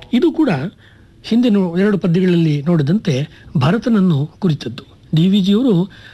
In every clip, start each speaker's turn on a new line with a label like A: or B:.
A: ಇದು ಕೂಡ ಹಿಂದಿನ ಎರಡು ಪದ್ಯಗಳಲ್ಲಿ ನೋಡಿದಂತೆ ಭರತನನ್ನು ಕುರಿತದ್ದು ಡಿ ವಿ ಜಿಯವರು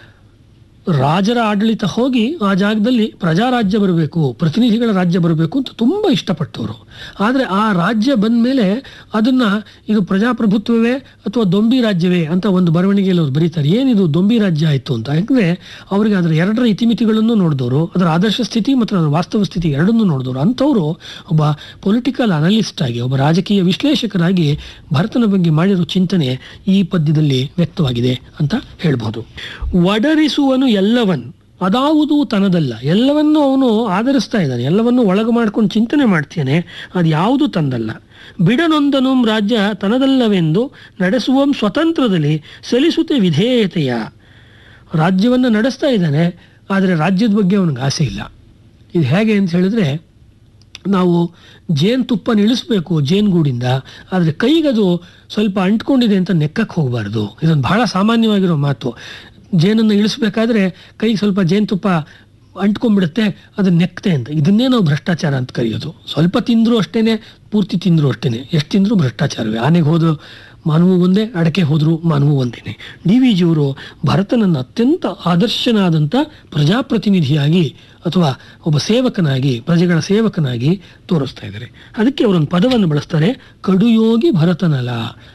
A: ರಾಜರ ಆಡಳಿತ ಹೋಗಿ ಆ ಜಾಗದಲ್ಲಿ ಪ್ರಜಾರಾಜ್ಯ ಬರಬೇಕು ಪ್ರತಿನಿಧಿಗಳ ರಾಜ್ಯ ಬರಬೇಕು ಅಂತ ತುಂಬ ಇಷ್ಟಪಟ್ಟವರು ಆದರೆ ಆ ರಾಜ್ಯ ಬಂದ ಮೇಲೆ ಅದನ್ನು ಇದು ಪ್ರಜಾಪ್ರಭುತ್ವವೇ ಅಥವಾ ದೊಂಬಿ ರಾಜ್ಯವೇ ಅಂತ ಒಂದು ಬರವಣಿಗೆಯಲ್ಲಿ ಅವ್ರು ಬರೀತಾರೆ ಏನಿದು ದೊಂಬಿ ರಾಜ್ಯ ಆಯಿತು ಅಂತ ಯಾಕಂದರೆ ಅವರಿಗೆ ಅದರ ಎರಡರ ಇತಿಮಿತಿಗಳನ್ನು ನೋಡಿದವರು ಅದರ ಆದರ್ಶ ಸ್ಥಿತಿ ಮತ್ತು ಅದರ ವಾಸ್ತವ ಸ್ಥಿತಿ ಎರಡನ್ನೂ ನೋಡಿದವರು ಅಂಥವರು ಒಬ್ಬ ಪೊಲಿಟಿಕಲ್ ಅನಲಿಸ್ಟ್ ಆಗಿ ಒಬ್ಬ ರಾಜಕೀಯ ವಿಶ್ಲೇಷಕರಾಗಿ ಭರತನ ಬಗ್ಗೆ ಮಾಡಿರೋ ಚಿಂತನೆ ಈ ಪದ್ಯದಲ್ಲಿ ವ್ಯಕ್ತವಾಗಿದೆ ಅಂತ ಹೇಳ್ಬೋದು ಒಡರಿಸುವನು ಎಲ್ಲವನ್ ಅದಾವುದು ತನದಲ್ಲ ಎಲ್ಲವನ್ನೂ ಅವನು ಆಧರಿಸ್ತಾ ಇದ್ದಾನೆ ಎಲ್ಲವನ್ನೂ ಒಳಗೆ ಮಾಡ್ಕೊಂಡು ಚಿಂತನೆ ಮಾಡ್ತೇನೆ ಅದು ಯಾವುದು ತಂದಲ್ಲ ಬಿಡನೊಂದನು ರಾಜ್ಯ ತನದಲ್ಲವೆಂದು ನಡೆಸುವ ಸ್ವತಂತ್ರದಲ್ಲಿ ಸಲ್ಲಿಸುತ್ತೆ ವಿಧೇಯತೆಯ ರಾಜ್ಯವನ್ನು ನಡೆಸ್ತಾ ಇದ್ದಾನೆ ಆದರೆ ರಾಜ್ಯದ ಬಗ್ಗೆ ಅವನಿಗೆ ಆಸೆ ಇಲ್ಲ ಇದು ಹೇಗೆ ಅಂತ ಹೇಳಿದ್ರೆ ನಾವು ಜೇನುತುಪ್ಪನ ಇಳಿಸ್ಬೇಕು ಜೇನುಗೂಡಿಂದ ಆದರೆ ಕೈಗದು ಸ್ವಲ್ಪ ಅಂಟ್ಕೊಂಡಿದೆ ಅಂತ ನೆಕ್ಕಕ್ಕೆ ಹೋಗಬಾರ್ದು ಇದೊಂದು ಬಹಳ ಸಾಮಾನ್ಯವಾಗಿರೋ ಮಾತು ಜೇನನ್ನು ಇಳಿಸ್ಬೇಕಾದ್ರೆ ಕೈಗೆ ಸ್ವಲ್ಪ ಜೇನುತುಪ್ಪ ಅಂಟ್ಕೊಂಡ್ಬಿಡುತ್ತೆ ಅದನ್ನ ನೆಕ್ತೆ ಅಂತ ಇದನ್ನೇ ನಾವು ಭ್ರಷ್ಟಾಚಾರ ಅಂತ ಕರೆಯೋದು ಸ್ವಲ್ಪ ತಿಂದರೂ ಅಷ್ಟೇನೆ ಪೂರ್ತಿ ತಿಂದರೂ ಅಷ್ಟೇನೆ ಎಷ್ಟು ತಿಂದರೂ ಭ್ರಷ್ಟಾಚಾರವೇ ಆನೆಗೆ ಹೋದ ಮಾನವ ಒಂದೇ ಅಡಕೆ ಹೋದರೂ ಮಾನವ ಒಂದೇನೆ ಡಿ ವಿ ಜಿಯವರು ಭರತನನ್ನು ಅತ್ಯಂತ ಆದರ್ಶನಾದಂಥ ಪ್ರಜಾಪ್ರತಿನಿಧಿಯಾಗಿ ಅಥವಾ ಒಬ್ಬ ಸೇವಕನಾಗಿ ಪ್ರಜೆಗಳ ಸೇವಕನಾಗಿ ತೋರಿಸ್ತಾ ಇದ್ದಾರೆ ಅದಕ್ಕೆ ಅವರೊಂದು ಪದವನ್ನು ಬಳಸ್ತಾರೆ ಕಡುಯೋಗಿ ಭರತನಲ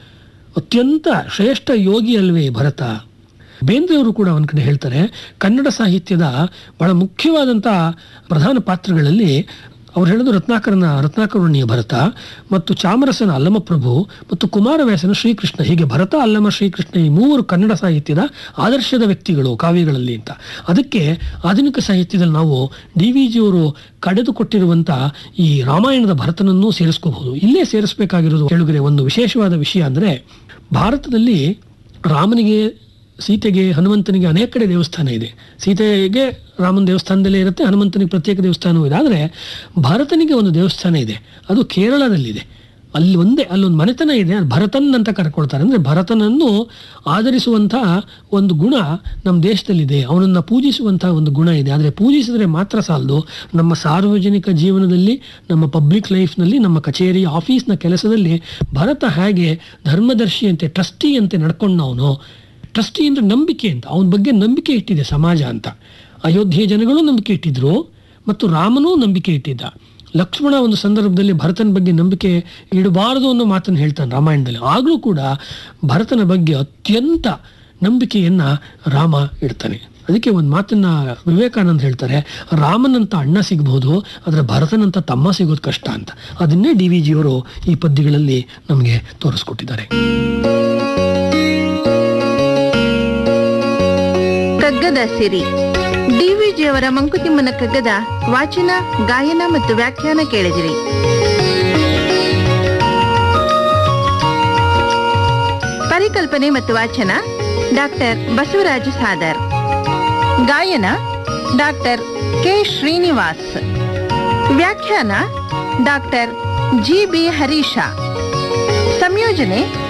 A: ಅತ್ಯಂತ ಶ್ರೇಷ್ಠ ಯೋಗಿ ಅಲ್ವೇ ಭರತ ಬೇಂದ್ರೆಯವರು ಕೂಡ ಒಂದು ಕಡೆ ಹೇಳ್ತಾರೆ ಕನ್ನಡ ಸಾಹಿತ್ಯದ ಬಹಳ ಮುಖ್ಯವಾದಂಥ ಪ್ರಧಾನ ಪಾತ್ರಗಳಲ್ಲಿ ಅವ್ರು ಹೇಳೋದು ರತ್ನಾಕರನ ರತ್ನಾಕರುಣಿಯ ಭರತ ಮತ್ತು ಚಾಮರಸನ ಅಲ್ಲಮಪ್ರಭು ಮತ್ತು ಕುಮಾರವ್ಯಾಸನ ಶ್ರೀಕೃಷ್ಣ ಹೀಗೆ ಭರತ ಅಲ್ಲಮ ಶ್ರೀಕೃಷ್ಣ ಈ ಮೂವರು ಕನ್ನಡ ಸಾಹಿತ್ಯದ ಆದರ್ಶದ ವ್ಯಕ್ತಿಗಳು ಕಾವ್ಯಗಳಲ್ಲಿ ಅಂತ ಅದಕ್ಕೆ ಆಧುನಿಕ ಸಾಹಿತ್ಯದಲ್ಲಿ ನಾವು ಡಿ ವಿ ಜಿಯವರು ಕಡೆದುಕೊಟ್ಟಿರುವಂಥ ಈ ರಾಮಾಯಣದ ಭರತನನ್ನೂ ಸೇರಿಸ್ಕೋಬಹುದು ಇಲ್ಲೇ ಸೇರಿಸಬೇಕಾಗಿರೋದು ಕೇಳುಗರೆ ಒಂದು ವಿಶೇಷವಾದ ವಿಷಯ ಅಂದರೆ ಭಾರತದಲ್ಲಿ ರಾಮನಿಗೆ ಸೀತೆಗೆ ಹನುಮಂತನಿಗೆ ಅನೇಕ ಕಡೆ ದೇವಸ್ಥಾನ ಇದೆ ಸೀತೆಗೆ ರಾಮನ ದೇವಸ್ಥಾನದಲ್ಲೇ ಇರುತ್ತೆ ಹನುಮಂತನಿಗೆ ಪ್ರತ್ಯೇಕ ದೇವಸ್ಥಾನವೂ ಇದೆ ಆದರೆ ಭರತನಿಗೆ ಒಂದು ದೇವಸ್ಥಾನ ಇದೆ ಅದು ಕೇರಳದಲ್ಲಿದೆ ಅಲ್ಲಿ ಒಂದೇ ಅಲ್ಲೊಂದು ಮನೆತನ ಇದೆ ಅದು ಭರತನ್ ಅಂತ ಕರ್ಕೊಳ್ತಾರೆ ಅಂದರೆ ಭರತನನ್ನು ಆಧರಿಸುವಂತಹ ಒಂದು ಗುಣ ನಮ್ಮ ದೇಶದಲ್ಲಿದೆ ಅವನನ್ನು ಪೂಜಿಸುವಂತಹ ಒಂದು ಗುಣ ಇದೆ ಆದರೆ ಪೂಜಿಸಿದ್ರೆ ಮಾತ್ರ ಸಾಲದು ನಮ್ಮ ಸಾರ್ವಜನಿಕ ಜೀವನದಲ್ಲಿ ನಮ್ಮ ಪಬ್ಲಿಕ್ ಲೈಫ್ನಲ್ಲಿ ನಮ್ಮ ಕಚೇರಿ ಆಫೀಸ್ನ ಕೆಲಸದಲ್ಲಿ ಭರತ ಹೇಗೆ ಧರ್ಮದರ್ಶಿಯಂತೆ ಟ್ರಸ್ಟಿಯಂತೆ ನಡ್ಕೊಂಡವನು ಟ್ರಸ್ಟಿ ಅಂದರೆ ನಂಬಿಕೆ ಅಂತ ಅವನ ಬಗ್ಗೆ ನಂಬಿಕೆ ಇಟ್ಟಿದೆ ಸಮಾಜ ಅಂತ ಅಯೋಧ್ಯೆಯ ಜನಗಳು ನಂಬಿಕೆ ಇಟ್ಟಿದ್ರು ಮತ್ತು ರಾಮನೂ ನಂಬಿಕೆ ಇಟ್ಟಿದ್ದ ಲಕ್ಷ್ಮಣ ಒಂದು ಸಂದರ್ಭದಲ್ಲಿ ಭರತನ ಬಗ್ಗೆ ನಂಬಿಕೆ ಇಡಬಾರದು ಅನ್ನೋ ಮಾತನ್ನು ಹೇಳ್ತಾನೆ ರಾಮಾಯಣದಲ್ಲಿ ಆಗಲೂ ಕೂಡ ಭರತನ ಬಗ್ಗೆ ಅತ್ಯಂತ ನಂಬಿಕೆಯನ್ನ ರಾಮ ಇಡ್ತಾನೆ ಅದಕ್ಕೆ ಒಂದು ಮಾತನ್ನ ವಿವೇಕಾನಂದ ಹೇಳ್ತಾರೆ ರಾಮನಂತ ಅಣ್ಣ ಸಿಗ್ಬೋದು ಆದರೆ ಭರತನಂತ ತಮ್ಮ ಸಿಗೋದು ಕಷ್ಟ ಅಂತ ಅದನ್ನೇ ಡಿ ವಿ ಜಿಯವರು ಈ ಪದ್ಯಗಳಲ್ಲಿ ನಮಗೆ ತೋರಿಸ್ಕೊಟ್ಟಿದ್ದಾರೆ
B: ಕಗ್ಗದ ಸಿರಿ ಡಿವಿಜಿಯವರ ಮಂಕುತಿಮ್ಮನ ಕಗ್ಗದ ವಾಚನ ಗಾಯನ ಮತ್ತು ವ್ಯಾಖ್ಯಾನ ಕೇಳಿದಿರಿ ಪರಿಕಲ್ಪನೆ ಮತ್ತು ವಾಚನ ಡಾಕ್ಟರ್ ಬಸವರಾಜ ಸಾದರ್ ಗಾಯನ ಡಾಕ್ಟರ್ ಕೆ ಶ್ರೀನಿವಾಸ್ ವ್ಯಾಖ್ಯಾನ ಡಾಕ್ಟರ್ ಜಿ ಬಿ ಹರೀಶ ಸಂಯೋಜನೆ